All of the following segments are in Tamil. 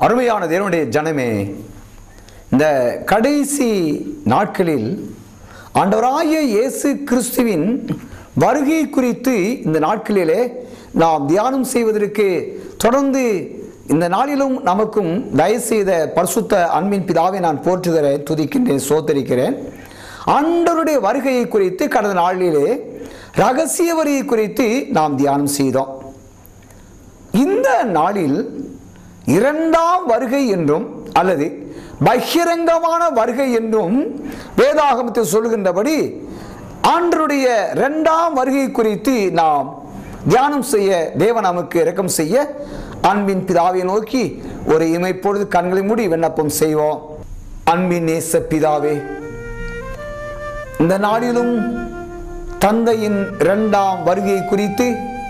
அருமையான தேவனுடைய ஜனமே இந்த கடைசி நாட்களில் ஆண்டவராகிய இயேசு கிறிஸ்துவின் வருகை குறித்து இந்த நாட்களிலே நாம் தியானம் செய்வதற்கு தொடர்ந்து இந்த நாளிலும் நமக்கும் தயவு செய்த பரிசுத்த அன்பின் பிதாவை நான் போற்றுகிறேன் துதிக்கின்றேன் சோத்தரிக்கிறேன் ஆண்டவருடைய வருகையை குறித்து கடந்த நாளிலே ரகசிய வருகை குறித்து நாம் தியானம் செய்தோம் இந்த நாளில் இரண்டாம் வருகை என்றும் அல்லது பகிரங்கமான வருகை என்றும் வேதாகமத்தில் சொல்கின்றபடி ஆண்டருடைய இரண்டாம் வருகை குறித்து நாம் தியானம் செய்ய தேவன் நமக்கு இரக்கம் செய்ய அன்பின் பிதாவை நோக்கி ஒரு இமைப்பொழுது கண்களை மூடி விண்ணப்பம் செய்வோம் அன்பின் நேச பிதாவே இந்த நாளிலும் தந்தையின் இரண்டாம் வருகை குறித்து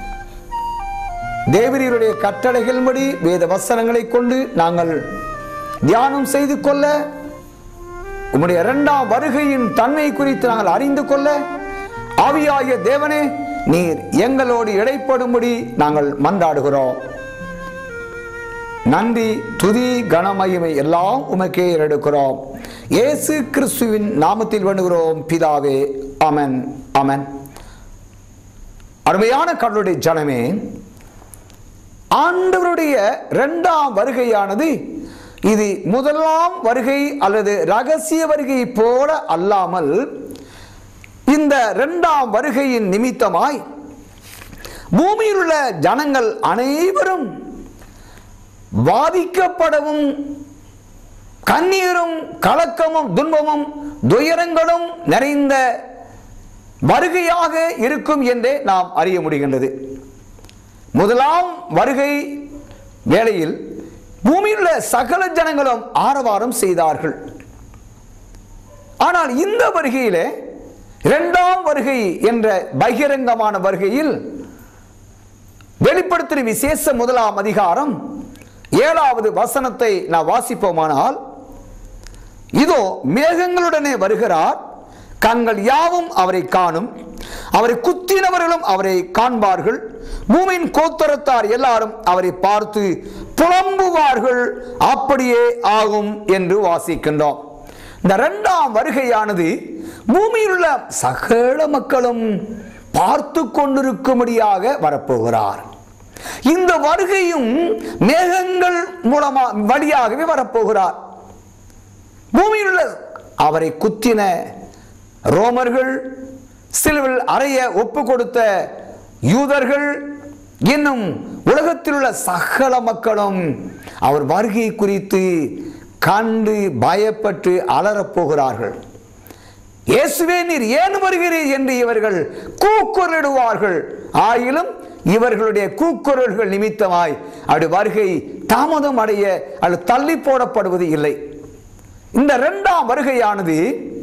தேவரீருடைய கட்டளைகள்படி வேத வசனங்களை கொண்டு நாங்கள் தியானம் செய்து கொள்ள உம்முடைய இரண்டாம் வருகையின் தன்மை குறித்து நாங்கள் அறிந்து கொள்ள ஆவியாகிய தேவனே நீர் எங்களோடு இடைப்படும்படி நாங்கள் மன்றாடுகிறோம் நன்றி துதி கனமகிமை எல்லாம் உமக்கே எடுக்கிறோம் இயேசு கிறிஸ்துவின் நாமத்தில் வேண்டுகிறோம் பிதாவே அமன் அமன் அருமையான கடவுளுடைய ஜனமே ஆண்டவருடைய இரண்டாம் வருகையானது இது முதலாம் வருகை அல்லது ரகசிய வருகை போல அல்லாமல் இந்த இரண்டாம் வருகையின் நிமித்தமாய் பூமியில் உள்ள ஜனங்கள் அனைவரும் பாதிக்கப்படவும் கண்ணீரும் கலக்கமும் துன்பமும் துயரங்களும் நிறைந்த வருகையாக இருக்கும் என்றே நாம் அறிய முடிகின்றது முதலாம் வருகை வேளையில் பூமியில் உள்ள சகல ஜனங்களும் ஆரவாரம் செய்தார்கள் ஆனால் இந்த வருகையிலே இரண்டாம் வருகை என்ற பகிரங்கமான வருகையில் வெளிப்படுத்தின விசேஷ முதலாம் அதிகாரம் ஏழாவது வசனத்தை நான் வாசிப்போமானால் இதோ மேகங்களுடனே வருகிறார் கண்கள் யாவும் அவரை காணும் அவரை குத்தினவர்களும் அவரை காண்பார்கள் பூமியின் கோத்தரத்தார் எல்லாரும் அவரை பார்த்து புலம்புவார்கள் அப்படியே ஆகும் என்று வாசிக்கின்றோம் இந்த இரண்டாம் வருகையானது பூமியில் உள்ள சகல மக்களும் பார்த்து கொண்டிருக்கும்படியாக வரப்போகிறார் இந்த வருகையும் மேகங்கள் மூலமா வழியாகவே வரப்போகிறார் பூமியில் உள்ள அவரை குத்தின ரோமர்கள் சிலுவில் அறைய ஒப்பு கொடுத்த யூதர்கள் இன்னும் உலகத்தில் உள்ள சகல மக்களும் அவர் வருகை குறித்து கண்டு பயப்பட்டு அலறப் போகிறார்கள் இயேசுவே நீர் ஏன் வருகிறீர் என்று இவர்கள் கூக்குரலிடுவார்கள் ஆயிலும் இவர்களுடைய கூக்குரல்கள் நிமித்தமாய் அப்படி வருகை தாமதம் அடைய அது தள்ளி போடப்படுவது இல்லை இந்த இரண்டாம் வருகையானது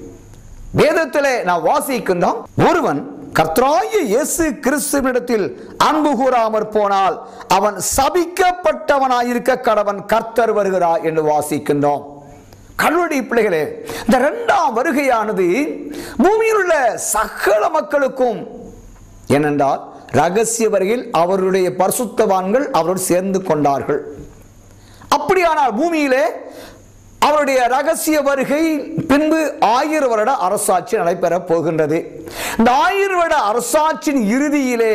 வேதத்திலே நான் வாசிக்கின்றோம் ஒருவன் கர்த்தராகிய இயேசு கிறிஸ்துவினிடத்தில் அன்பு கூறாமற் போனால் அவன் சபிக்கப்பட்டவனாயிருக்க கடவன் கர்த்தர் வருகிறார் என்று வாசிக்கின்றோம் கல்வடி பிள்ளைகளே இந்த இரண்டாம் வருகையானது பூமியில் உள்ள சகல மக்களுக்கும் ஏனென்றால் ரகசிய வருகையில் அவருடைய பரிசுத்தவான்கள் அவரோடு சேர்ந்து கொண்டார்கள் அப்படியானால் பூமியிலே அவருடைய ரகசிய வருகை பின்பு ஆயிரம் வருட அரசாட்சி நடைபெறப் போகின்றது இந்த ஆயிரம் வருட அரசாட்சியின் இறுதியிலே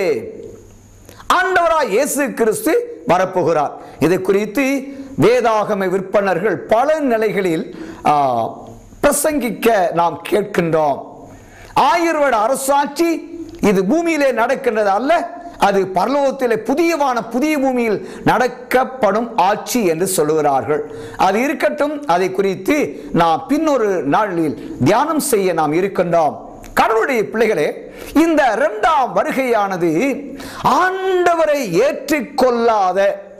ஆண்டவராய் இயேசு கிறிஸ்து வரப்போகிறார் இதை குறித்து வேதாகம விற்பனர்கள் பல நிலைகளில் ஆ, பிரசங்கிக்க நாம் கேட்கின்றோம் ஆயிரம் வருட அரசாட்சி இது பூமியிலே நடக்கின்றது அல்ல அது பரலோகத்திலே புதியவான புதிய பூமியில் நடக்கப்படும் ஆட்சி என்று சொல்லுகிறார்கள் அது இருக்கட்டும் அதை குறித்து நாம் பின்னொரு நாளில் தியானம் செய்ய நாம் இருக்கின்றோம் கடவுளுடைய பிள்ளைகளே இந்த இரண்டாம் வருகையானது ஆண்டவரை ஏற்றுக்கொள்ளாத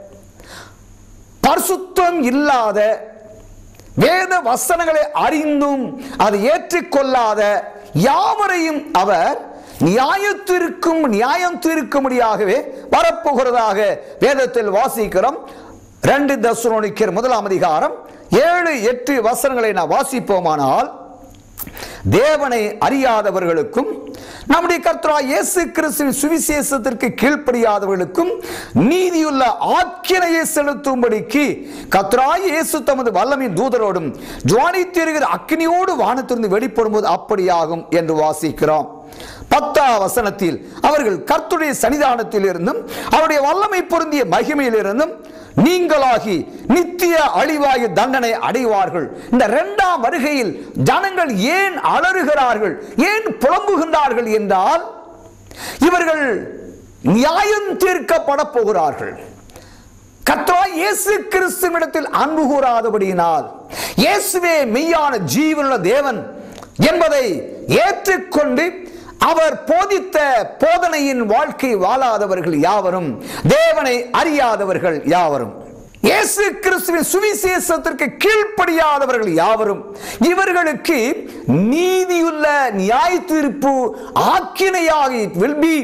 பரிசுத்தம் இல்லாத வேத வசனங்களை அறிந்தும் அதை ஏற்றுக்கொள்ளாத யாவரையும் அவர் நியாயத்திற்கும் நியாயம் தீர்க்கும்படியாகவே வரப்போகிறதாக வேதத்தில் வாசிக்கிறோம் ரெண்டு தசுரோனிக்கர் முதலாம் அதிகாரம் ஏழு எட்டு வசனங்களை நான் வாசிப்போமானால் தேவனை அறியாதவர்களுக்கும் நம்முடைய கர்த்தரா இயேசு கிறிஸ்துவின் சுவிசேஷத்திற்கு கீழ்ப்படியாதவர்களுக்கும் நீதியுள்ள ஆக்கினையை செலுத்தும்படிக்கு கர்த்தரா இயேசு தமது வல்லமின் தூதரோடும் ஜுவானித்திருக்கிற அக்னியோடு வானத்திலிருந்து வெளிப்படும்போது அப்படியாகும் என்று வாசிக்கிறோம் பத்தாம் வசனத்தில் அவர்கள் கர்த்துடைய சன்னிதானத்தில் இருந்தும் அவருடைய வல்லமை பொருந்திய மகிமையிலிருந்தும் நீங்களாகி நித்திய அழிவாயு தண்டனை அடைவார்கள் இந்த இரண்டாம் வருகையில் ஜனங்கள் ஏன் அலறுகிறார்கள் ஏன் புலம்புகின்றார்கள் என்றால் இவர்கள் நியாயம் தீர்க்கப்பட போகிறார்கள் கர்த்தா இயேசு கிறிஸ்துவிடத்தில் அன்பு கூறாதபடியினால் இயேசுவே மெய்யான ஜீவனுள்ள தேவன் என்பதை ஏற்றுக்கொண்டு அவர் போதித்த போதனையின் வாழ்க்கை வாழாதவர்கள் யாவரும் தேவனை அறியாதவர்கள் யாவரும் இயேசு கிறிஸ்துவின் சுவிசேஷத்திற்கு கீழ்ப்படியாதவர்கள் யாவரும் இவர்களுக்கு நீதியுள்ள நியாய தீர்ப்பு ஆக்கினையாகி will be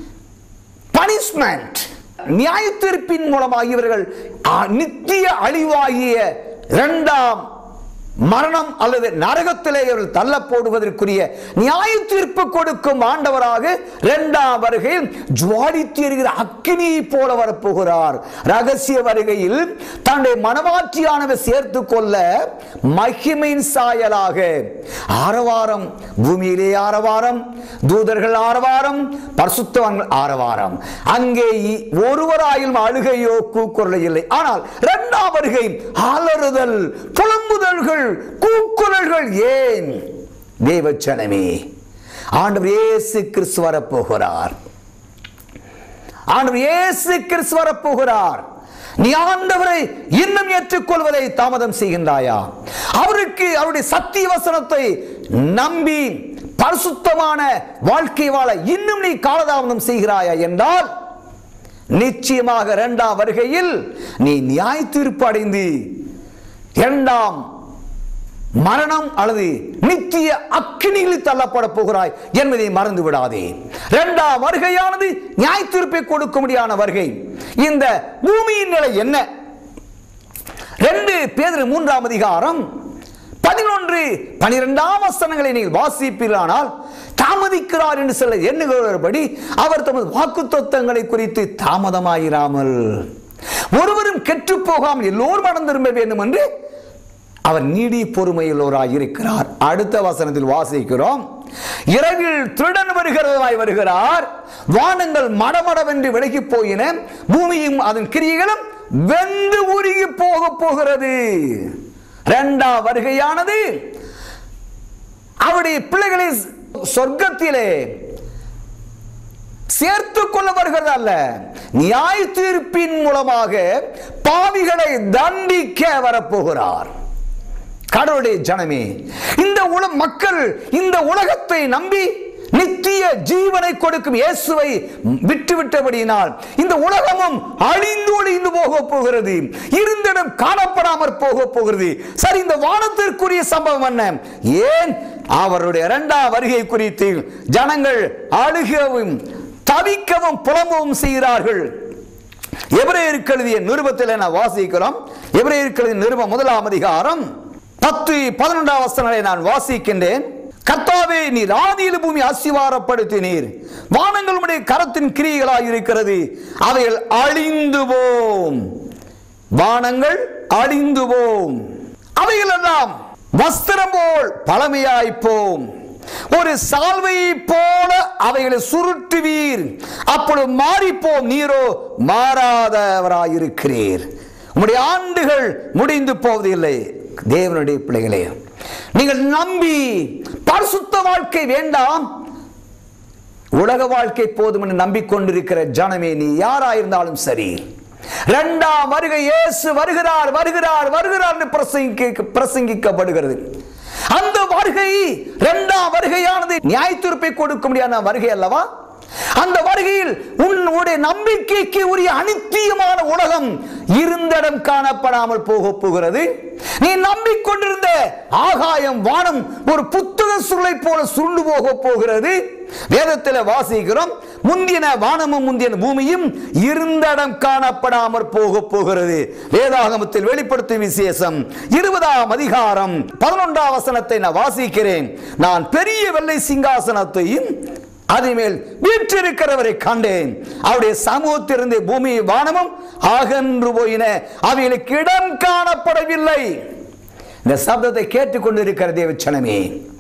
பனிஷ்மெண்ட் நியாய தீர்ப்பின் மூலமாக இவர்கள் ஆ, நித்திய அழிவாகிய இரண்டாம் மரணம் அல்லது நரகத்திலே இவர்கள் தள்ளப்போடுவதற்குரிய நியாய தீர்ப்பு கொடுக்கும் ஆண்டவராக இரண்டாம் வருகையில் ஜுவாடித்து எரிகிற அக்கினியை போல வரப்போகிறார் ரகசிய வருகையில் தன்னுடைய மனவாட்சியானவர் சேர்த்து கொள்ள மகிமையின் சாயலாக ஆரவாரம் பூமியிலே ஆரவாரம் தூதர்கள் ஆரவாரம் பரிசுத்தவான்கள் ஆரவாரம் அங்கே இ- ஒருவராயிலும் அழுகையோ கூக்குரல் இல்லை ஆனால் இரண்டாம் வருகை அலறுதல் புலம்புதல்கள் கூக்குரல்கள் ஏன் தேவச்சனமே ஆண்டவர் இயேசு கிறிஸ்து வரப்போகிறார் ஆண்டவர் இயேசு கிறிஸ்து வரப்போகிறார் நீ ஆண்டவரை இன்னும் ஏற்றுக்கொள்வதை தாமதம் செய்கின்றாயா அவருக்கு அவருடைய சத்திய வசனத்தை நம்பி பரிசுத்தமான வாழ்க்கை வாழ இன்னும் நீ காலதாமதம் செய்கிறாயா என்றால் நிச்சயமாக இரண்டாம் வருகையில் நீ நியாய தீர்ப்பு அடைந்து இரண்டாம் மரணம் அல்லது நித்திய அக்கினியில் தள்ளப்பட போகிறாய் என்பதை மறந்து விடாதே இரண்டாம் வருகையானது நியாய தீர்ப்பை கொடுக்க முடியாத வருகை இந்த பூமியின் நிலை என்ன ரெண்டு பேர் மூன்றாம் அதிகாரம் பதினொன்று பனிரெண்டாம் வசனங்களை நீங்கள் வாசிப்பீர்களானால் தாமதிக்கிறார் என்று சொல்ல எண்ணுகிறபடி அவர் தமது வாக்கு குறித்து தாமதமாயிராமல் ஒருவரும் கெட்டு போகாமல் எல்லோரும் மனம் திரும்ப வேண்டும் என்று அவர் நீடி பொறுமையுள்ளவராய் இருக்கிறார் அடுத்த வசனத்தில் வாசிக்கிறோம் இரவில் திருடன் வருகிறதாய் வருகிறார் வானங்கள் மடமடவென்று விலகி போயின பூமியும் அதன் கிரியைகளும் வெந்து உருகி போக போகிறது இரண்டாம் வருகையானது அவருடைய பிள்ளைகளை சொர்க்கத்திலே சேர்த்து கொள்ள வருகிறது அல்ல நியாய தீர்ப்பின் மூலமாக பாவிகளை தண்டிக்க வரப்போகிறார் கடவுளுடைய ஜனமே இந்த உல மக்கள் இந்த உலகத்தை நம்பி நித்திய ஜீவனை கொடுக்கும் இயேசுவை விட்டுவிட்டபடியினால் இந்த உலகமும் அழிந்து ஒழிந்து போக போகிறது இருந்திடம் காணப்படாமற் போக போகிறது சரி இந்த வானத்திற்குரிய சம்பவம் என்ன ஏன் அவருடைய இரண்டாம் வருகை குறித்து ஜனங்கள் அழுகவும் தவிக்கவும் புலம்பவும் செய்கிறார்கள் எபிரேயருக்கு எழுதிய நிருபத்தில் நான் வாசிக்கிறோம் எபிரேயருக்கு எழுதிய நிருபம் முதலாம் அதிகாரம் பத்து பதினொன்றாம் வசனங்களை நான் வாசிக்கின்றேன் கர்த்தாவே நீர் ஆதியில் பூமி அசிவாரப்படுத்தினீர் வானங்கள் உம்முடைய கரத்தின் கிரியைகளாய் இருக்கிறது அவைகள் அழிந்து போம் வானங்கள் அழிந்து போம் அவைகள் எல்லாம் வஸ்திரம் போல் பழமையாய்ப்போம் ஒரு சால்வை போல அவைகளை சுருட்டுவீர் அப்பொழுது மாறிப்போம் நீரோ மாறாதவராயிருக்கிறீர் உம்முடைய ஆண்டுகள் முடிந்து போவதில்லை தேவனுடைய பிள்ளைகளே நீங்கள் நம்பி பரிசுத்த வாழ்க்கை வேண்டாம் உலக வாழ்க்கை போதும் என்று நம்பிக்கொண்டிருக்கிற ஜனமே நீ யாராயிருந்தாலும் சரி இரண்டாம் வருகை இயேசு வருகிறார் வருகிறார் வருகிறார் என்று பிரசங்கி பிரசங்கிக்கப்படுகிறது அந்த வருகை இரண்டாம் வருகையானது நியாய தீர்ப்பை கொடுக்க முடியாத வருகை அல்லவா அந்த வருகையில் உன்னுடைய நம்பிக்கைக்கு உரிய அனித்தியமான உலகம் இருந்திடம் காணப்படாமல் போக போகிறது நீ நம்பிக்கொண்டிருந்த ஆகாயம் வானம் ஒரு புத்தக சுருளை போல சுருண்டு போக போகிறது வேதத்தில் வாசிக்கிறோம் முந்தின வானமும் முந்தின பூமியும் இருந்தடம் காணப்படாமற் போக போகிறது வேதாகமத்தில் வெளிப்படுத்தும் விசேஷம் இருபதாம் அதிகாரம் பதினொன்றாம் வசனத்தை நான் வாசிக்கிறேன் நான் பெரிய வெள்ளை சிங்காசனத்தையும் அதிமேல் வீற்றிருக்கிறவரை கண்டேன் அவருடைய சமூகத்திலிருந்து பூமி வானமும் அகன்று போயின அவைகளுக்கு இடம் காணப்படவில்லை இந்த சப்தத்தை கேட்டுக்கொண்டிருக்கிற தேவச்சனமே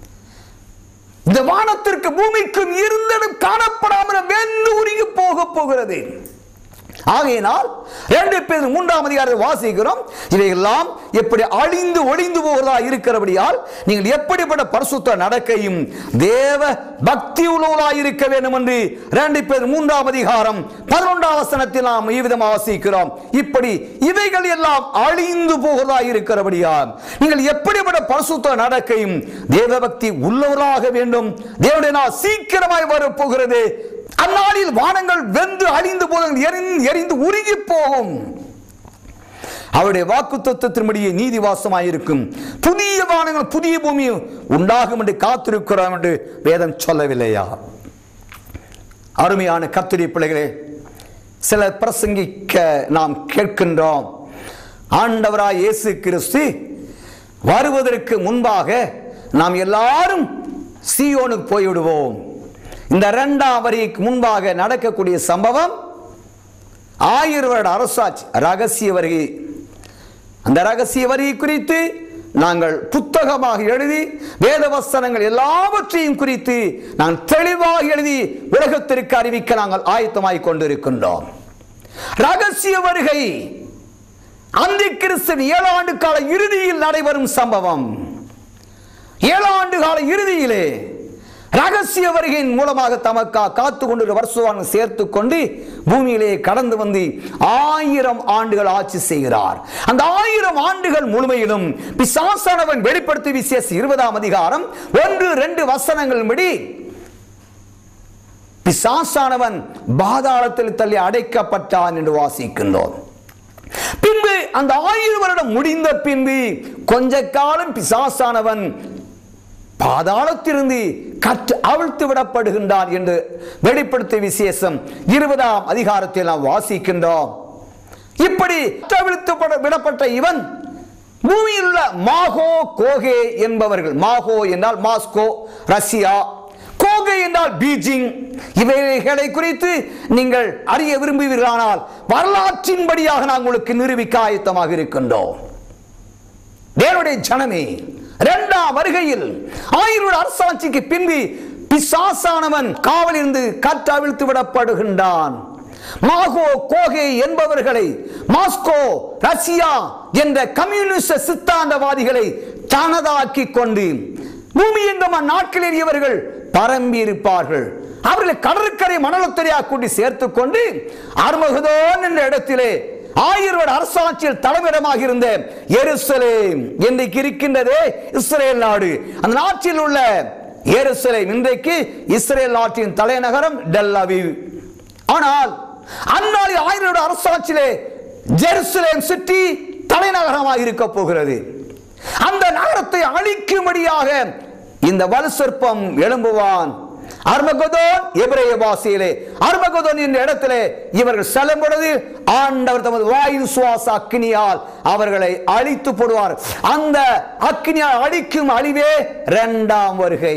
இந்த வானத்திற்கு பூமிக்கும் இருந்தடும் காணப்படாமல் வெந்து உருகி போக போகிறது ஆகையினால் ரெண்டு பேர் மூன்றாம் அதிகாரத்தை வாசிக்கிறோம் இவையெல்லாம் எப்படி அழிந்து ஒளிந்து போகிறதா இருக்கிறபடியால் நீங்கள் எப்படிப்பட்ட பரிசுத்த நடக்கையும் தேவ பக்தி உள்ளவர்களாய் இருக்க வேண்டும் என்று ரெண்டு பேர் மூன்றாம் அதிகாரம் பதினொன்றாம் வசனத்தில் நாம் இவ்விதமாக வாசிக்கிறோம் இப்படி இவைகள் எல்லாம் அழிந்து போகிறதா இருக்கிறபடியால் நீங்கள் எப்படிப்பட்ட பரிசுத்த நடக்கையும் தேவ பக்தி உள்ளவராக வேண்டும் தேவனுடைய நாள் சீக்கிரமாய் வரப்போகிறது அந்நாளில் வானங்கள் வெந்து அழிந்து போதும் எரிந்து எரிந்து உருகி போகும் அவருடைய வாக்கு தத்துவத்தின்படியே நீதி வாசமாயிருக்கும் புதிய வானங்கள் புதிய பூமி உண்டாகும் என்று காத்திருக்கிறோம் என்று வேதம் சொல்லவில்லையா அருமையான கத்திரி பிள்ளைகளே சில பிரசங்கிக்க நாம் கேட்கின்றோம் ஆண்டவராய் இயேசு கிறிஸ்து வருவதற்கு முன்பாக நாம் எல்லாரும் சீயோனுக்கு போய்விடுவோம் இந்த இரண்டாம் வரிக்கு முன்பாக நடக்கக்கூடிய சம்பவம் ஆயிரம் வருட அரசாட்சி ரகசிய வருகை அந்த ரகசிய வரி குறித்து நாங்கள் புத்தகமாக எழுதி வேத வசனங்கள் எல்லாவற்றையும் குறித்து நான் தெளிவாக எழுதி உலகத்திற்கு அறிவிக்க நாங்கள் ஆயத்தமாய் கொண்டிருக்கின்றோம் ரகசிய வருகை அந்த கிறிஸ்தன் ஏழு ஆண்டு கால இறுதியில் நடைபெறும் சம்பவம் ஏழு ஆண்டு கால இறுதியிலே ரகசிய வருகையின் மூலமாக தமக்கா காத்து கொண்டு வருஷவான் சேர்த்து கொண்டு பூமியிலே கடந்து வந்து ஆயிரம் ஆண்டுகள் ஆட்சி செய்கிறார் அந்த ஆயிரம் ஆண்டுகள் முழுமையிலும் பிசாசானவன் வெளிப்படுத்தி விசேஷ இருபதாம் அதிகாரம் ஒன்று ரெண்டு வசனங்களின்படி பிசாசானவன் பாதாளத்தில் தள்ளி அடைக்கப்பட்டான் என்று வாசிக்கின்றோம் பின்பு அந்த ஆயிரம் வருடம் முடிந்த பின்பு கொஞ்ச காலம் பிசாசானவன் பாதாளத்திலிருந்து கற்று அவிழ்த்து விடப்படுகின்றான் என்று வெளிப்படுத்திய விசேஷம் இருபதாம் அதிகாரத்தில் நாம் வாசிக்கின்றோம் இப்படி அவிழ்த்து விடப்பட்ட இவன் பூமியில் உள்ள மாகோ கோகே என்பவர்கள் மாகோ என்றால் மாஸ்கோ ரஷ்யா கோகே என்றால் பீஜிங் இவைகளை குறித்து நீங்கள் அறிய விரும்புவீர்களானால் வரலாற்றின்படியாக நான் உங்களுக்கு நிரூபிக்க ஆயத்தமாக இருக்கின்றோம் தேவனுடைய ஜனமே இரண்டாம் வருகையில் ஆயிரம் அரசாட்சிக்கு பின்பு பிசாசானவன் காவலிருந்து கற்றவிழ்த்து விடப்படுகின்றான் மாகோ கோகே என்பவர்களை மாஸ்கோ ரஷ்யா என்ற கம்யூனிஸ்ட சித்தாந்தவாதிகளை தனதாக்கி கொண்டு பூமி எங்கும் அந்நாட்களில் இவர்கள் பரம்பி இருப்பார்கள் அவர்களை கடற்கரை மணலத்தரையாக கூட்டி சேர்த்துக் கொண்டு அர்மகுதோன் என்ற இடத்திலே ஆயிரம் வருட அரசாட்சியில் தலைமையிடமாக இருந்த எருசலேம் இன்றைக்கு இருக்கின்றதே இஸ்ரேல் நாடு அந்த நாட்டில் உள்ள எருசலேம் இன்றைக்கு இஸ்ரேல் நாட்டின் தலைநகரம் டெல்லவிவ் ஆனால் அந்நாளில் ஆயிரம் வருட அரசாட்சியிலே ஜெருசலேம் சிட்டி தலைநகரமாக இருக்க போகிறது அந்த நகரத்தை அழிக்கும்படியாக இந்த வலு சொற்பம் எழும்புவான் அர்மகதோன் எபிரேய பாஷையிலே அர்மகதோன் என்ற இடத்திலே இவர்கள் செல்லும் பொழுது ஆண்டவர் தமது வாயு சுவாச அக்னியால் அவர்களை அழித்து போடுவார் அந்த அக்னியால் அழிக்கும் அழிவே இரண்டாம் வருகை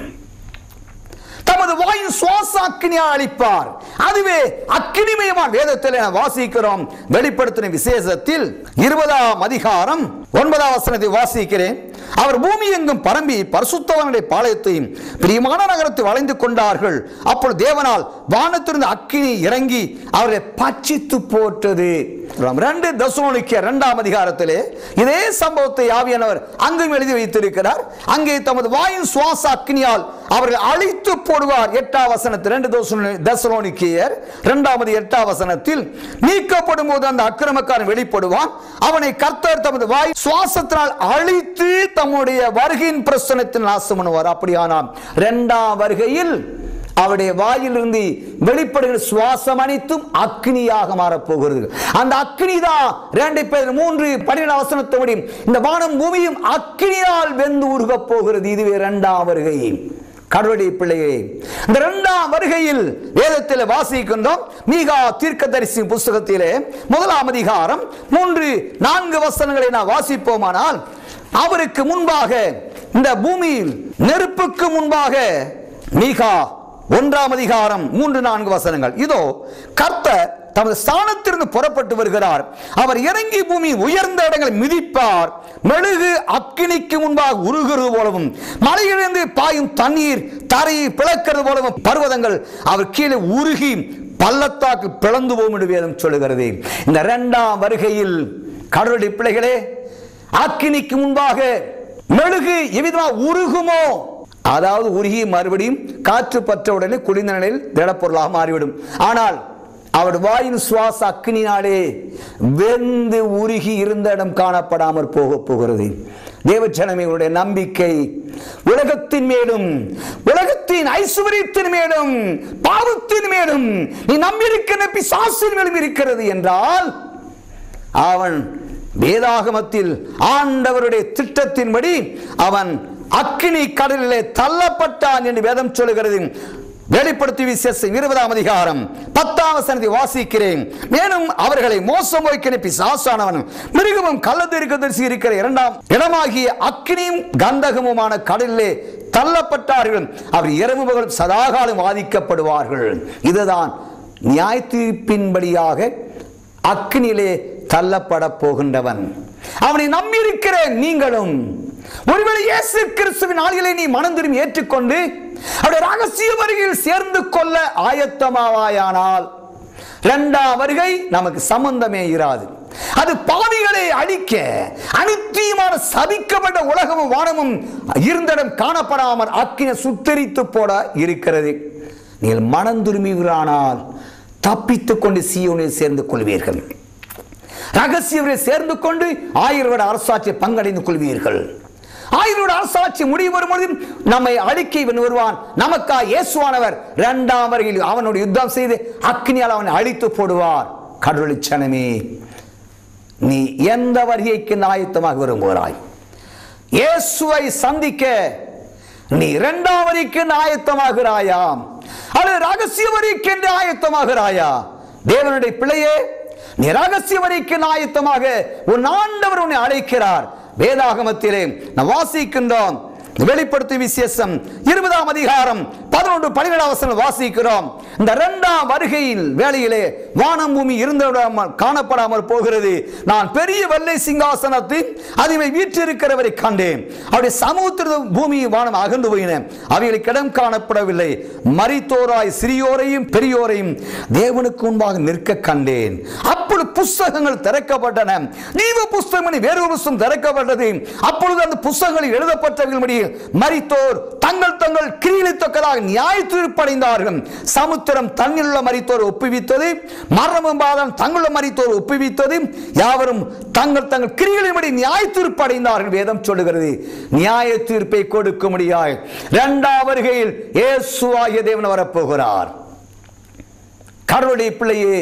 தமது வாயு சுவாச அக்னியால் அழிப்பார் அதுவே அக்னிமயமான வேதத்தில் நாம் வாசிக்கிறோம் வெளிப்படுத்தின விசேஷத்தில் இருபதாம் அதிகாரம் ஒன்பதாம் வசனத்தை வாசிக்கிறேன் அவர் பூமி எங்கும் பரம்பி பரிசுத்தவனுடைய பாளையத்தையும் பிரியமான நகரத்தை வளைந்து கொண்டார்கள் அப்பொழுது தேவனால் வானத்திலிருந்து அக்கினி இறங்கி அவரை பட்சித்து போட்டது ரெண்டு தசோனிக்க இரண்டாம் அதிகாரத்திலே இதே சம்பவத்தை ஆவியானவர் அங்கும் எழுதி வைத்திருக்கிறார் அங்கே தமது வாயின் சுவாச அக்னியால் அவர்கள் அழித்து போடுவார் எட்டாம் வசனத்தில் ரெண்டு தசலோனிக்கியர் இரண்டாவது எட்டாம் வசனத்தில் நீக்கப்படும் போது அந்த அக்கிரமக்காரன் வெளிப்படுவான் அவனை கர்த்தர் தமது வாய் சுவாசத்தினால் அழித்து தம்முடைய வருகையின் பிரசனத்தில் நாசம் பண்ணுவார் அப்படியானால் இரண்டாம் வருகையில் அவருடைய வாயிலிருந்து வெளிப்படுகிற சுவாசம் அனைத்தும் அக்னியாக மாறப்போகிறது அந்த அக்னி தான் ரெண்டு பேர் மூன்று பன்னிரண்டு அவசரத்தோடு இந்த வானம் பூமியும் அக்னியால் வெந்து உருகப் போகிறது இதுவே இரண்டாம் வருகை கடவுளுடைய பிள்ளையே இந்த இரண்டாம் வருகையில் வேதத்தில் வாசிக்கின்றோம் மீகா தீர்க்கதரிசி புஸ்தகத்திலே முதலாம் அதிகாரம் மூன்று நான்கு வசனங்களை நான் வாசிப்போமானால் அவருக்கு முன்பாக இந்த பூமியில் நெருப்புக்கு முன்பாக மீகா ஒன்றாம் அதிகாரம் மூன்று நான்கு வசனங்கள் இதோ கர்த்தர் தமது ஸ்தானத்திலிருந்து புறப்பட்டு வருகிறார் அவர் இறங்கி பூமி உயர்ந்த இடங்களை மிதிப்பார் மெழுகு அக்கினிக்கு முன்பாக உருகிறது போலவும் மலையிலிருந்து பாயும் தண்ணீர் தரையை பிளக்கிறது போலவும் பர்வதங்கள் அவர் கீழே உருகி பள்ளத்தாக்கு பிளந்து போகும் என்று வேதம் சொல்லுகிறது இந்த இரண்டாம் வருகையில் கடவுளுடைய பிள்ளைகளே அக்கினிக்கு முன்பாக மெழுகு எவ்விதமாக உருகுமோ அதாவது உருகி மறுபடியும் காற்று பற்ற உடனே குளிர்ந்த நிலையில் திடப்பொருளாக மாறிவிடும் ஆனால் அவர் வாயின் சுவாச அக்கினினாலே வெந்து உருகி இருந்த இடம் காணப்படாமற் போக போகிறது தேவச்சனமையுடைய நம்பிக்கை உலகத்தின் மேலும் உலகத்தின் ஐஸ்வர்யத்தின் மேலும் பாவத்தின் மேலும் நீ நம்பியிருக்கிற பிசாசின் மேலும் இருக்கிறது என்றால் அவன் வேதாகமத்தில் ஆண்டவருடைய திட்டத்தின்படி அவன் அக்கினி கடலிலே தள்ளப்பட்டான் என்று வேதம் சொல்லுகிறது வெளிப்படுத்தி விசேஷம் இருபதாம் அதிகாரம் பத்தாம் வசனத்தை வாசிக்கிறேன் மேலும் அவர்களை மோசம் வைக்கிற பிசாசானவன் மிருகமும் கள்ளத்திற்கு இருக்கிற இரண்டாம் இடமாகிய அக்கினியும் கந்தகமுமான கடலிலே தள்ளப்பட்டார்கள் அவர் இரவு பகல் சதாகாலம் வாதிக்கப்படுவார்கள் இதுதான் நியாய தீர்ப்பின்படியாக அக்னியிலே தள்ளப்பட போகின்றவன் அவனை நம்பியிருக்கிற நீங்களும் ஒருவேளை இயேசு கிறிஸ்துவின் ஆளுகளை நீ மனம் திரும்பி ஏற்றுக்கொண்டு அவருடைய ரகசிய வருகையில் சேர்ந்து கொள்ள ஆயத்தமாவாயானால் இரண்டாம் வருகை நமக்கு சம்பந்தமே இராது அது பாவிகளை அழிக்க அனித்தியமான சபிக்கப்பட்ட உலகமும் வானமும் இருந்திடம் காணப்படாமல் அக்கினை சுத்தரித்து போட இருக்கிறது நீங்கள் மனம் திரும்புகிறானால் தப்பித்துக் கொண்டு சீயோனில் சேர்ந்து கொள்வீர்கள் ரகசியவரை சேர்ந்து கொண்டு ஆயிரம் வருட அரசாட்சியை பங்கடைந்து கொள்வீர்கள் ஆயிரம் வருட அரசாட்சி முடிவு வரும்பொழுது நம்மை அழிக்க இவன் வருவான் நமக்கா இயேசுவானவர் இரண்டாம் வரையில் அவனோடு யுத்தம் செய்து அக்னியால் அவனை அழித்து போடுவார் கடவுளிச்சனமே நீ எந்த வருகைக்கு ஆயத்தமாக விரும்புகிறாய் இயேசுவை சந்திக்க நீ இரண்டாம் வரிக்கு ஆயத்தமாகிறாயா அல்லது ரகசிய வரிக்கு என்று ஆயத்தமாகிறாயா தேவனுடைய பிள்ளையே நீ ரகசிய வரிக்கு ஆயத்தமாக உன் ஆண்டவர் உன்னை அழைக்கிறார் வேதாகமத்திலே நான் வாசிக்கின்றோம் வெளிப்படுத்தி விசேஷம் இருபதாம் அதிகாரம் பதினொன்று பன்னிரெண்டாம் வசனம் வாசிக்கிறோம் இந்த இரண்டாம் வருகையில் வேளையிலே வானம் பூமி இருந்திடாமல் காணப்படாமல் போகிறது நான் பெரிய வெள்ளை சிங்காசனத்தில் அதிமை வீற்றிருக்கிறவரை கண்டேன் அவருடைய சமுத்திர பூமி வானம் அகன்று போயின அவைகளுக்கு இடம் காணப்படவில்லை மரித்தோராய் சிறியோரையும் பெரியோரையும் தேவனுக்கு முன்பாக நிற்க கண்டேன் அப்பொழுது புஸ்தகங்கள் திறக்கப்பட்டன ஜீவ புஸ்தகம் என வேறொரு புஸ்தகம் திறக்கப்பட்டது அப்பொழுது அந்த புஸ்தகங்களில் எழுதப்பட்டவர்களுடைய மரித்தோர் தங்கள் தங்கள் கிரியிலை தொக்கதாக நியாய தீர்ப்படைந்தார்கள் சமுத்திரம் தன்னிலுள்ள மரித்தோர் ஒப்புவித்தது மரணமும் பாதம் தங்களுள்ள மரித்தோர் ஒப்புவித்தது யாவரும் தங்கள் தங்கள் கிரிகளின்படி நியாய தீர்ப்படைந்தார்கள் வேதம் சொல்லுகிறது நியாய தீர்ப்பை கொடுக்க முடியாது இரண்டாம் வருகையில் இயேசுவாகிய தேவன் வரப்போகிறார் கடவுளுடைய பிள்ளையே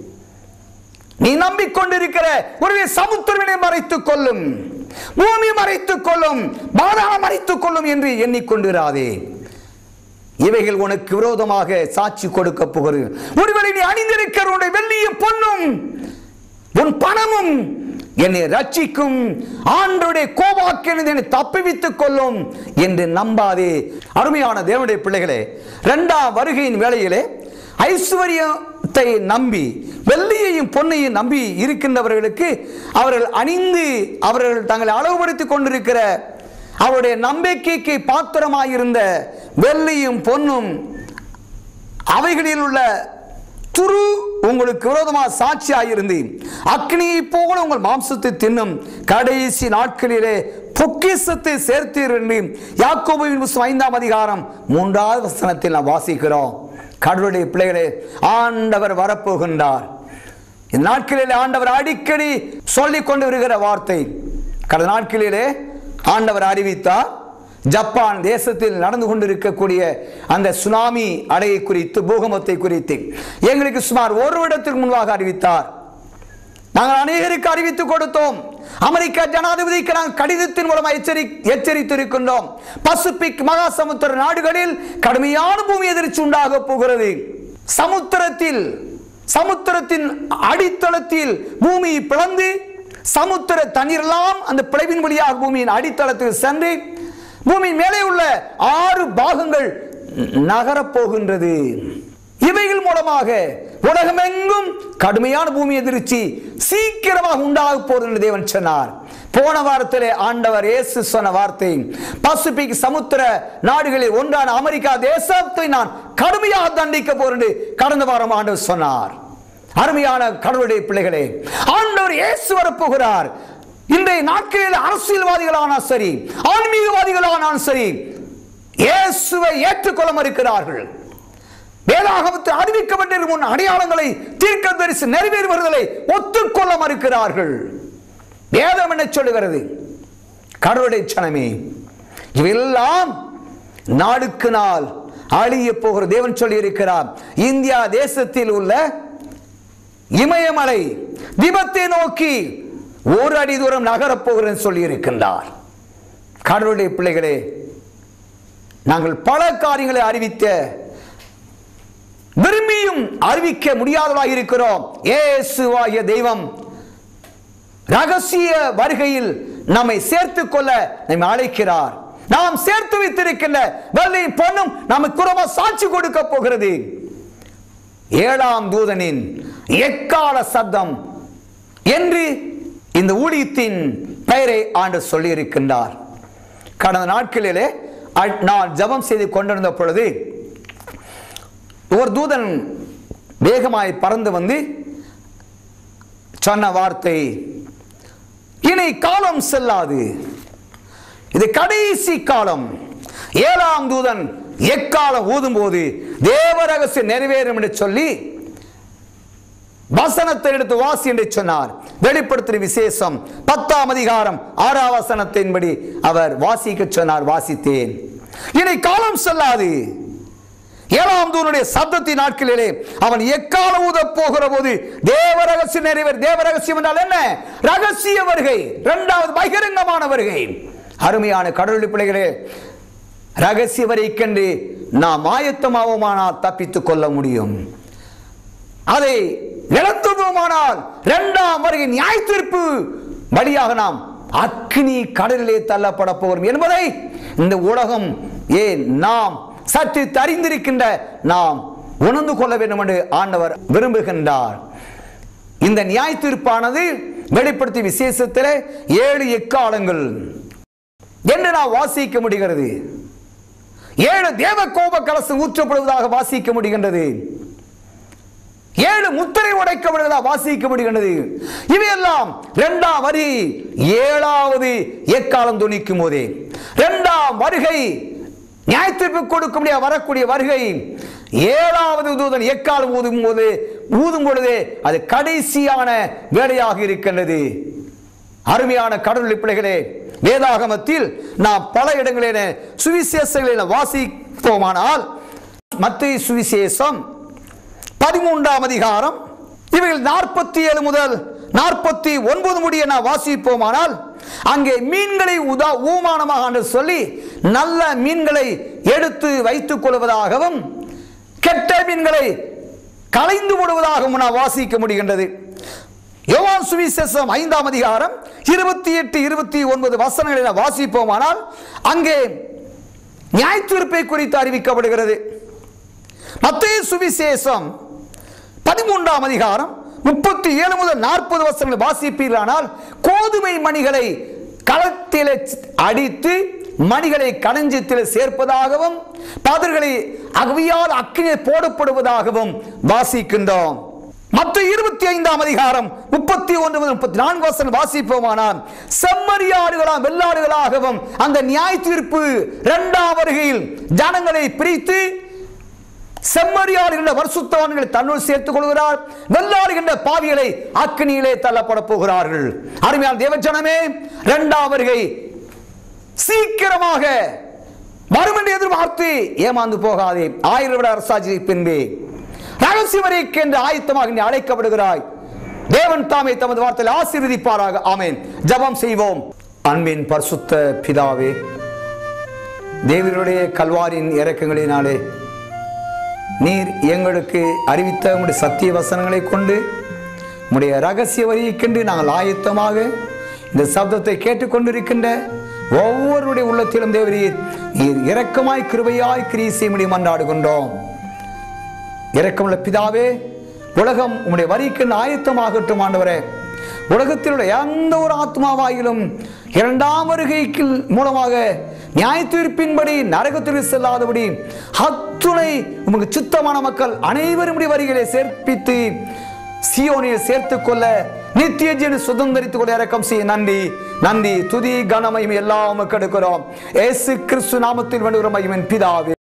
நீ நம்பிக்கொண்டிருக்கிற ஒரு சமுத்திரவினை மறைத்துக் கொள்ளும் பூமி மறைத்துக் கொள்ளும் பாதாளம் மறைத்துக் கொள்ளும் என்று எண்ணிக்கொண்டிராதே இவைகள் உனக்கு விரோதமாக சாட்சி கொடுக்க போகிறது ஒருவேளை நீ அணிந்திருக்கிற உன்னுடைய வெள்ளியும் பொன்னும் உன் பணமும் என்னை ரட்சிக்கும் ஆண்டோடைய கோபாக்கிலிருந்து என்னை தப்பிவித்துக் கொள்ளும் என்று நம்பாதே அருமையான தேவனுடைய பிள்ளைகளே இரண்டாம் வருகையின் வேளையிலே ஐஸ்வர்யத்தை நம்பி வெள்ளியையும் பொன்னையும் நம்பி இருக்கின்றவர்களுக்கு அவர்கள் அணிந்து அவர்கள் தங்களை அளவுபடுத்திக் கொண்டிருக்கிற அவருடைய நம்பிக்கைக்கு பாத்திரமாயிருந்த வெள்ளியும் பொன்னும் அவைகளில் உள்ள துரு உங்களுக்கு விரோதமாக சாட்சியாயிருந்து அக்னியை போல உங்கள் மாம்சத்தை தின்னும் கடைசி நாட்களிலே பொக்கிசத்தை சேர்த்தீர் என்று யாக்கோபுவின் புஸ்தகம் ஐந்தாம் அதிகாரம் மூன்றாவது வசனத்தில் நாம் வாசிக்கிறோம் கடவுளுடைய பிள்ளைகளே ஆண்டவர் வரப்போகின்றார் இந்த நாட்களிலே ஆண்டவர் அடிக்கடி சொல்லிக் கொண்டு வருகிற வார்த்தை கடந்த நாட்களிலே ஆண்டவர் அறிவித்தார் ஜப்பான் தேசத்தில் நடந்து கொண்டிருக்கக்கூடிய அந்த சுனாமி அடையை குறித்து பூகம்பத்தை குறித்து எங்களுக்கு சுமார் ஒரு வருடத்திற்கு முன்பாக அறிவித்தார் நாங்கள் அநேகருக்கு அறிவித்துக் கொடுத்தோம் அமெரிக்க ஜனாதிபதிக்கு நாங்கள் கடிதத்தின் மூலம் எச்சரி எச்சரித்திருக்கின்றோம் பசிபிக் மகா சமுத்திர நாடுகளில் கடுமையான பூமி எதிர்ச்சி உண்டாக போகிறது சமுத்திரத்தில் சமுத்திரத்தின் அடித்தளத்தில் பூமி பிளந்து சமுத்திர தண்ணீரெல்லாம் அந்த பிளவின் வழியாக பூமியின் அடித்தளத்தில் சென்று பூமியின் மேலே உள்ள ஆறு பாகங்கள் நகரப் போகின்றது இவைகள் மூலமாக உலகமெங்கும் கடுமையான பூமி எதிர்ச்சி சீக்கிரமாக உண்டாக போகிறது என்று தேவன் சொன்னார் போன வாரத்திலே ஆண்டவர் இயேசு சொன்ன வார்த்தை பசிபிக் சமுத்திர நாடுகளில் ஒன்றான அமெரிக்கா தேசத்தை நான் கடுமையாக தண்டிக்க போறேன் என்று கடந்த வாரம் ஆண்டவர் சொன்னார் அருமையான கடவுளுடைய பிள்ளைகளே ஆண்டவர் இயேசு வரப்போகிறார் இன்றைய நாட்களில் அரசியல்வாதிகளானால் சரி ஆன்மீகவாதிகளானாலும் சரி இயேசுவை ஏற்றுக்கொள்ள மறுக்கிறார்கள் வேதாகமத்தில் அறிவிக்கப்பட்டிருக்கும் முன் அடையாளங்களை தீர்க்க தரிசி நிறைவேறுவர்களை ஒத்துக்கொள்ள மறுக்கிறார்கள் வேதம் என்ன சொல்லுகிறது கடவுளுடைய சனமே இவையெல்லாம் நாளுக்கு நாள் அழிய போகிற தேவன் சொல்லி இருக்கிறார் இந்தியா தேசத்தில் உள்ள இமயமலை விபத்தை நோக்கி ஒரு அடி தூரம் நகரப் போகிறேன் சொல்லி இருக்கின்றார் கடவுளுடைய பிள்ளைகளே நாங்கள் பல காரியங்களை அறிவித்த விரும்பியும் அறிவிக்க முடியாதவராக இருக்கிறோம் ஏசுவாகிய தெய்வம் ரகசிய வருகையில் நம்மை சேர்த்துக் கொள்ள நம்மை அழைக்கிறார் நாம் சேர்த்து வைத்திருக்கின்ற வெள்ளையும் பொண்ணும் நமக்கு குறமா சாட்சி கொடுக்க போகிறது ஏழாம் தூதனின் எக்கால சத்தம் என்று இந்த ஊழியத்தின் பெயரை ஆண்டு சொல்லியிருக்கின்றார் கடந்த நாட்களிலே அ- நான் ஜெபம் செய்து கொண்டிருந்த பொழுது ஒரு தூதன் வேகமாய் பறந்து வந்து சொன்ன வார்த்தை இனி காலம் செல்லாது இது கடைசி காலம் ஏழாம் தூதன் எக்காலம் ஊதும்போது தேவ ரகசியம் நிறைவேறும் என்று சொல்லி வசனத்தை எடுத்து வாசி என்று சொன்னார் வெளிப்படுத்தின விசேஷம் பத்தாம் அதிகாரம் ஆறாம் வசனத்தின்படி அவர் வாசிக்க சொன்னார் வாசித்தேன் இனி காலம் செல்லாது ஏழாம் தூனுடைய சத்தத்தின் நாட்களிலே அவன் எக்காலம் ஊத போகிற போது தேவ ரகசியம் நிறைவேறு தேவ ரகசியம் என்றால் என்ன ரகசிய வருகை இரண்டாவது பகிரங்கமான வருகை அருமையான கடவுள் பிள்ளைகளே ரகசிய வரைக்கென்று நாம் ஆயத்தமாவோமானால் தப்பித்துக் கொள்ள முடியும் அதை இழந்துவோமானால் இரண்டாம் வருகை நியாய தீர்ப்பு வழியாக நாம் அக்னி கடலிலே தள்ளப்பட போகிறோம் என்பதை இந்த உலகம் ஏன் நாம் சற்று தறிந்திருக்கின்ற நாம் உணர்ந்து கொள்ள வேண்டும் என்று ஆண்டவர் விரும்புகின்றார் இந்த நியாய தீர்ப்பானது வெளிப்படுத்தி விசேஷத்திலே ஏழு எக்காலங்கள் என்று நாம் வாசிக்க முடிகிறது ஏழு தேவ கோப கலசு ஊற்றப்படுவதாக வாசிக்க முடிகின்றது ஏழு முத்திரை உடைக்கப்படுவதா வாசிக்க முடிகின்றது இவையெல்லாம் இரண்டாம் வரி ஏழாவது எக்காலம் துணிக்கும் போதே இரண்டாம் வருகை நியாயத்தீர்ப்பு கொடுக்க முடிய வரக்கூடிய வருகை ஏழாவது தூதன் எக்காலம் ஊதும் போது ஊதும் பொழுதே அது கடைசியான வேலையாக இருக்கின்றது அருமையான கடவுள் பிள்ளைகளே வேதாகமத்தில் நாம் பல இடங்களில சுவிசேஷங்களில் வாசிப்போமானால் மத்திய சுவிசேஷம் பதிமூன்றாம் அதிகாரம் இவைகள் நாற்பத்தி ஏழு முதல் நாற்பத்தி ஒன்பது முடிய நான் வாசிப்போமானால் அங்கே மீன்களை உதா ஊமானமாக என்று சொல்லி நல்ல மீன்களை எடுத்து வைத்துக் கொள்வதாகவும் கெட்ட மீன்களை கலைந்து விடுவதாகவும் நான் வாசிக்க முடிகின்றது யோவான் சுவிசேஷம் ஐந்தாம் அதிகாரம் இருபத்தி எட்டு இருபத்தி ஒன்பது வசனங்களை நான் வாசிப்போமானால் அங்கே நியாயத்தீர்ப்பை குறித்து அறிவிக்கப்படுகிறது மத்திய சுவிசேஷம் பதிமூன்றாம் அதிகாரம் முப்பத்தி ஏழு முதல் நாற்பது வருஷங்கள் வாசிப்பீர்களானால் கோதுமை மணிகளை களத்தில் அடித்து மணிகளை களஞ்சியத்தில் சேர்ப்பதாகவும் பதர்களை அகவியால் அக்கினியை போடப்படுவதாகவும் வாசிக்கின்றோம் மற்ற இருபத்தி ஐந்தாம் அதிகாரம் முப்பத்தி ஒன்று முதல் முப்பத்தி நான்கு வருஷம் வாசிப்போமானால் செம்மறியாடுகளாம் வெள்ளாடுகளாகவும் அந்த நியாய தீர்ப்பு இரண்டாம் வருகையில் ஜனங்களை பிரித்து செம்மறியாடுகின்ற வருசுத்தவான்களை தன்னுள் சேர்த்துக் கொள்கிறார் வெள்ளாடுகின்ற பாவிகளை அக்னியிலே தள்ளப்பட போகிறார்கள் அருமையான தேவஜனமே இரண்டாம் வருகை சீக்கிரமாக வரும் என்று எதிர்பார்த்து ஏமாந்து போகாதே ஆயிரம் விட அரசாட்சி பின்பே ரகசிய வரைக்கு என்று ஆயத்தமாக நீ அழைக்கப்படுகிறாய் தேவன் தாமே தமது வார்த்தையில் ஆசீர்வதிப்பாராக ஆமென் ஜெபம் செய்வோம் அன்பின் பரிசுத்த பிதாவே தேவனுடைய கல்வாரின் இறக்கங்களினாலே நீர் எங்களுக்கு அறிவித்த உம்முடைய சத்திய வசனங்களை கொண்டு உம்முடைய ரகசிய வரிக்கென்று நாங்கள் ஆயத்தமாக இந்த சப்தத்தை கேட்டுக்கொண்டிருக்கின்ற ஒவ்வொருடைய உள்ளத்திலும் தேவரீர் நீர் இரக்கமாய் கிருபையாய் கிரீசி முடியும் கொண்டோம் இரக்கமுள்ள பிதாவே உலகம் உம்முடைய வரிக்கென்று ஆயத்தமாகட்டும் ஆண்டவரே உலகத்தில் உள்ள எந்த ஒரு ஆத்மாவாயிலும் இரண்டாம் வருகைக்கு மூலமாக நியாய தீர்ப்பின்படி நரகத்தில் செல்லாதபடி அத்துணை உமக்கு சுத்தமான மக்கள் அனைவரும் உடைய வரிகளை சேர்ப்பித்து சியோனில் சேர்த்துக் கொள்ள நித்திய ஜீவனை சுதந்திரித்துக் கொள்ள இறக்கம் செய்ய நன்றி நன்றி துதி கனமையும் எல்லாம் உமக்கு எடுக்கிறோம் ஏசு கிறிஸ்து நாமத்தில் வேண்டுகிற மகிமன் பிதாவே